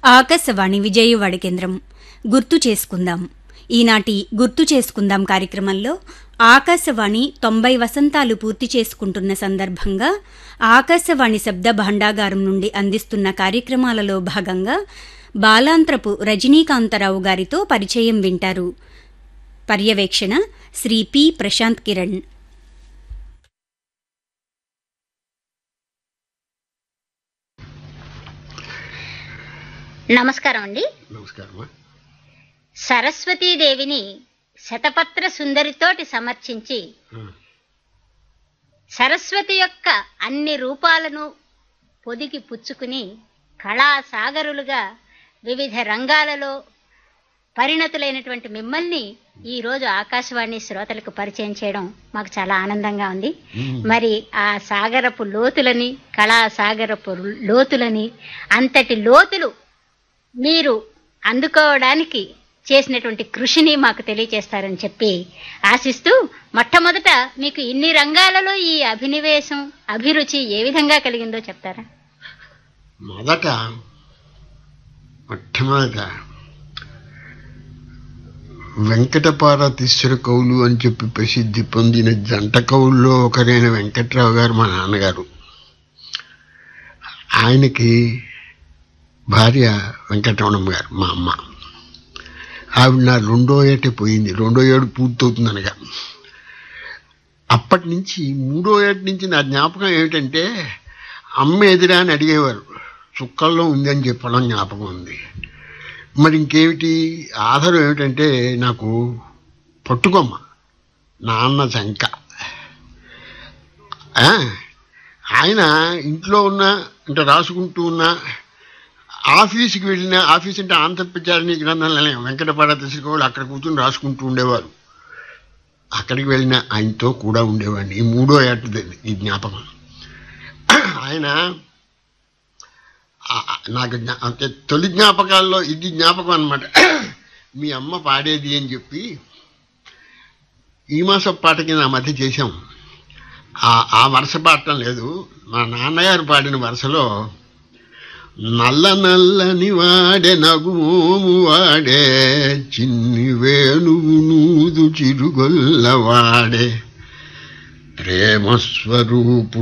ఆకాశవాణి విజయవాడ కేంద్రం గుర్తు చేసుకుందాం ఈనాటి గుర్తు చేసుకుందాం కార్యక్రమంలో ఆకాశవాణి తొంభై వసంతాలు పూర్తి చేసుకుంటున్న సందర్భంగా ఆకాశవాణి శబ్ద భాండాగారం నుండి అందిస్తున్న కార్యక్రమాలలో భాగంగా బాలాంత్రపు రజనీకాంతరావు గారితో పరిచయం వింటారు పర్యవేక్షణ శ్రీ పి ప్రశాంత్ కిరణ్ నమస్కారం అండి నమస్కారమా సరస్వతీదేవిని శతపత్ర సుందరితోటి సమర్చించి సరస్వతి యొక్క అన్ని రూపాలను పొదిగి పుచ్చుకుని కళా సాగరులుగా వివిధ రంగాలలో పరిణతులైనటువంటి మిమ్మల్ని ఈ రోజు ఆకాశవాణి శ్రోతలకు పరిచయం చేయడం మాకు చాలా ఆనందంగా ఉంది మరి ఆ సాగరపు లోతులని కళా సాగరపు లోతులని అంతటి లోతులు మీరు అందుకోవడానికి చేసినటువంటి కృషిని మాకు తెలియజేస్తారని చెప్పి ఆశిస్తూ మొట్టమొదట మీకు ఇన్ని రంగాలలో ఈ అభినివేశం అభిరుచి ఏ విధంగా కలిగిందో చెప్తారా మొదట మొట్టమొదట వెంకటపార్వతీశ్వర కవులు అని చెప్పి ప్రసిద్ధి పొందిన జంట కవుల్లో ఒకరైన వెంకట్రావు గారు మా నాన్నగారు ఆయనకి భార్య వెంకటరమణమ్మ గారు మా అమ్మ ఆవిడ నా రెండో ఏటే పోయింది రెండో ఏడు పూర్తవుతుంది అనగా అప్పటి నుంచి మూడో ఏటి నుంచి నా జ్ఞాపకం ఏమిటంటే అమ్మ ఎదురా అని అడిగేవారు చుక్కల్లో ఉందని చెప్పడం జ్ఞాపకం ఉంది మరి ఇంకేమిటి ఆధారం ఏమిటంటే నాకు పట్టుకొమ్మ నాన్న శంక ఆ, ఆయన ఇంట్లో ఉన్న అంటే రాసుకుంటూ ఉన్న ఆఫీస్కి వెళ్ళిన ఆఫీస్ అంటే ఆంధ్రప్రచారిణి గ్రంథాలయం వెంకటపార్వతీశ్వర కవులు అక్కడ కూర్చొని రాసుకుంటూ ఉండేవారు అక్కడికి వెళ్ళిన ఆయనతో కూడా ఉండేవాడిని ఈ మూడో ఏటది ఈ జ్ఞాపకం ఆయన ఆ- ఆ- నాకు జ్ఞా- అంటే తొలి జ్ఞాపకాల్లో ఇది జ్ఞాపకం అన్నమాట మీ అమ్మ పాడేది అని చెప్పి ఈ మాసం పాట కింద ఆ మధ్య చేశాం ఆ ఆ వరుస పాడటం లేదు మా నాన్నగారు పాడిన వరుసలో నల్ల నల్లని వాడే నగుమోము వాడే చిన్ని వేణువు నూదు చిరుగొల్ల వాడే ప్రేమ స్వరూపు